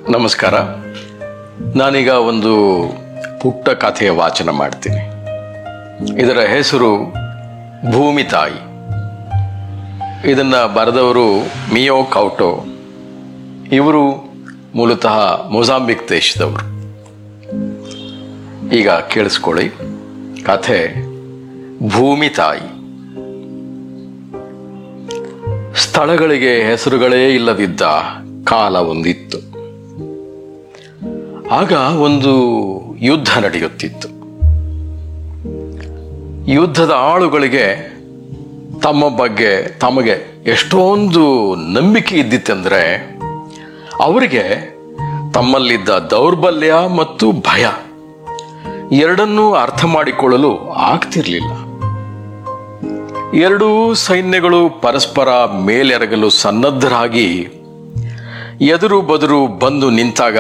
ನಮಸ್ಕಾರ ನಾನೀಗ ಒಂದು ಪುಟ್ಟ ಕಥೆಯ ವಾಚನ ಮಾಡ್ತೀನಿ ಇದರ ಹೆಸರು ಭೂಮಿ ತಾಯಿ ಇದನ್ನ ಬರೆದವರು ಮಿಯೋ ಕೌಟೋ ಇವರು ಮೂಲತಃ ಮೊಜಾಂಬಿಕ್ ದೇಶದವರು ಈಗ ಕೇಳಿಸ್ಕೊಳ್ಳಿ ಕಥೆ ಭೂಮಿ ತಾಯಿ ಸ್ಥಳಗಳಿಗೆ ಹೆಸರುಗಳೇ ಇಲ್ಲದಿದ್ದ ಕಾಲ ಒಂದಿತ್ತು ಆಗ ಒಂದು ಯುದ್ಧ ನಡೆಯುತ್ತಿತ್ತು ಯುದ್ಧದ ಆಳುಗಳಿಗೆ ತಮ್ಮ ಬಗ್ಗೆ ತಮಗೆ ಎಷ್ಟೊಂದು ನಂಬಿಕೆ ಇದ್ದಿತ್ತೆಂದರೆ ಅವರಿಗೆ ತಮ್ಮಲ್ಲಿದ್ದ ದೌರ್ಬಲ್ಯ ಮತ್ತು ಭಯ ಎರಡನ್ನೂ ಅರ್ಥ ಮಾಡಿಕೊಳ್ಳಲು ಆಗ್ತಿರ್ಲಿಲ್ಲ ಎರಡೂ ಸೈನ್ಯಗಳು ಪರಸ್ಪರ ಮೇಲೆರಗಲು ಸನ್ನದ್ಧರಾಗಿ ಎದುರು ಬದುರು ಬಂದು ನಿಂತಾಗ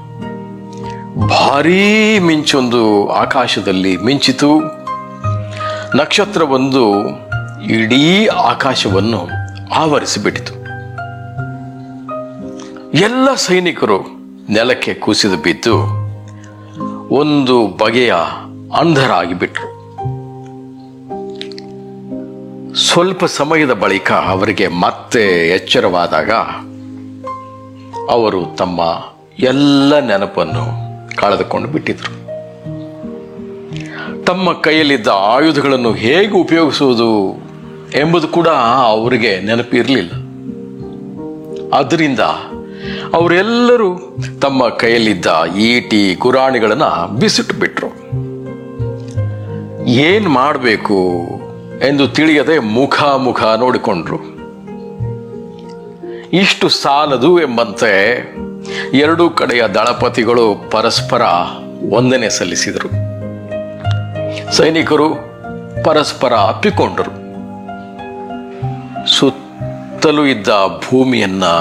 ಭಾರೀ ಮಿಂಚೊಂದು ಆಕಾಶದಲ್ಲಿ ಮಿಂಚಿತು ನಕ್ಷತ್ರವೊಂದು ಇಡೀ ಆಕಾಶವನ್ನು ಆವರಿಸಿಬಿಟ್ಟಿತು ಎಲ್ಲ ಸೈನಿಕರು ನೆಲಕ್ಕೆ ಕುಸಿದು ಬಿದ್ದು ಒಂದು ಬಗೆಯ ಅಂಧರಾಗಿ ಬಿಟ್ರು ಸ್ವಲ್ಪ ಸಮಯದ ಬಳಿಕ ಅವರಿಗೆ ಮತ್ತೆ ಎಚ್ಚರವಾದಾಗ ಅವರು ತಮ್ಮ ಎಲ್ಲ ನೆನಪನ್ನು ಕಳೆದುಕೊಂಡು ಬಿಟ್ಟಿದ್ರು ತಮ್ಮ ಕೈಯಲ್ಲಿದ್ದ ಆಯುಧಗಳನ್ನು ಹೇಗೆ ಉಪಯೋಗಿಸುವುದು ಎಂಬುದು ಕೂಡ ಅವರಿಗೆ ನೆನಪಿರಲಿಲ್ಲ ಅದರಿಂದ ಅವರೆಲ್ಲರೂ ತಮ್ಮ ಕೈಯಲ್ಲಿದ್ದ ಈಟಿ ಗುರಾಣಿಗಳನ್ನು ಬಿಸಿಟ್ಟು ಬಿಟ್ರು ಏನ್ ಮಾಡಬೇಕು ಎಂದು ತಿಳಿಯದೆ ಮುಖ ಮುಖ ನೋಡಿಕೊಂಡ್ರು ಇಷ್ಟು ಸಾಲದು ಎಂಬಂತೆ ಎರಡೂ ಕಡೆಯ ದಳಪತಿಗಳು ಪರಸ್ಪರ ವಂದನೆ ಸಲ್ಲಿಸಿದರು ಸೈನಿಕರು ಪರಸ್ಪರ ಅಪ್ಪಿಕೊಂಡರು ಸುತ್ತಲೂ ಇದ್ದ ಭೂಮಿಯನ್ನ